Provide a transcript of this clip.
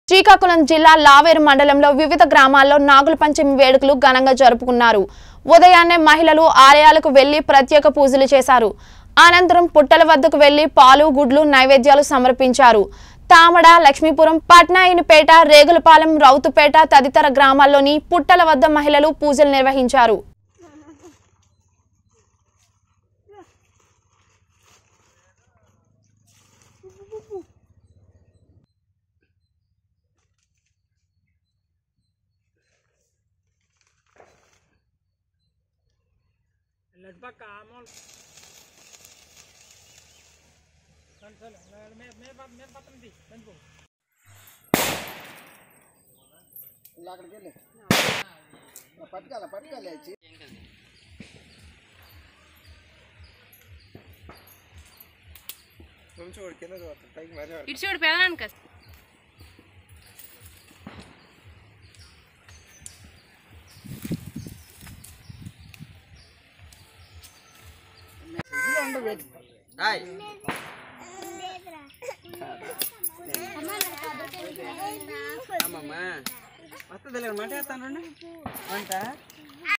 శ్రీకాకుళం జిల్లా లావేరు మండలంలో వివిధ గ్రామాల్లో నాగుల పంచమి వేడుకలు ఘనంగా జరుపుకున్నారు ఉదయాన్నే మహిళలు ఆలయాలకు వెళ్లి ప్రత్యేక పూజలు చేశారు అనంతరం పుట్టల వద్దకు వెళ్లి పాలు గుడ్లు నైవేద్యాలు సమర్పించారు తామడ లక్ష్మీపురం పట్నాయినిపేట రేగులపాలెం రౌతుపేట తదితర గ్రామాల్లోని పుట్టల వద్ద మహిళలు పూజలు నిర్వహించారు लगभग अमोल चल चल मैं मैं बात मैं बात नहीं दी बंद అక్కడికి వెళ్ళి పట్టుకోవాలి పట్టుకోవాలి వచ్చి చూడు కింద చూస్తాం పైకి మరీ ఇటు చూడు పెదనానికి అమ్మమ్మ వస్తుంది మాట వేస్తాను వంట